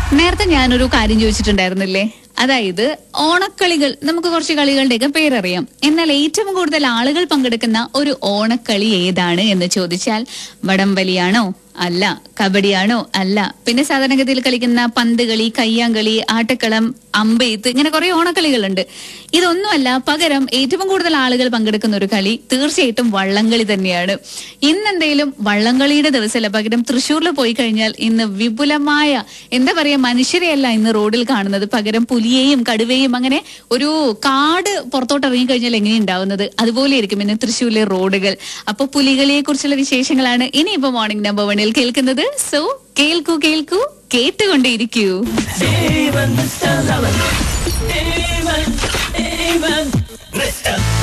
നേരത്തെ ഞാനൊരു കാര്യം ചോദിച്ചിട്ടുണ്ടായിരുന്നില്ലേ അതായത് ഓണക്കളികൾ നമുക്ക് കുറച്ച് കളികളുടെയൊക്കെ പേരറിയാം എന്നാൽ ഏറ്റവും കൂടുതൽ ആളുകൾ പങ്കെടുക്കുന്ന ഒരു ഓണക്കളി ഏതാണ് എന്ന് ചോദിച്ചാൽ വടംവലിയാണോ അല്ല കബഡിയാണോ അല്ല പിന്നെ സാധാരണഗതിയിൽ കളിക്കുന്ന പന്ത് കളി കയ്യാങ്കളി ആട്ടക്കളം അമ്പെയ്ത്ത് ഇങ്ങനെ കുറെ ഓണക്കളികളുണ്ട് ഇതൊന്നുമല്ല പകരം ഏറ്റവും കൂടുതൽ ആളുകൾ പങ്കെടുക്കുന്ന ഒരു കളി തീർച്ചയായിട്ടും വള്ളംകളി തന്നെയാണ് ഇന്ന് എന്തെങ്കിലും വള്ളംകളിയുടെ ദിവസമല്ല പകരം തൃശ്ശൂരിൽ പോയി കഴിഞ്ഞാൽ ഇന്ന് വിപുലമായ എന്താ പറയാ മനുഷ്യരെയല്ല ഇന്ന് റോഡിൽ കാണുന്നത് പകരം പുലിയെയും കടുവയും അങ്ങനെ ഒരു കാട് പുറത്തോട്ട് ഇറങ്ങി കഴിഞ്ഞാൽ എങ്ങനെ ഉണ്ടാവുന്നത് അതുപോലെ ആയിരിക്കും ഇന്ന് തൃശ്ശൂരിലെ റോഡുകൾ അപ്പൊ പുലികളിയെ കുറിച്ചുള്ള വിശേഷങ്ങളാണ് ഇനിയിപ്പോ മോർണിംഗ് നമ്പർ വണ്ണിൽ കേൾക്കുന്നത് സോ കേൾക്കൂ കേൾക്കൂ കേട്ടുകൊണ്ടേയിരിക്കൂ Even Mr. Lover. Even, even Mr.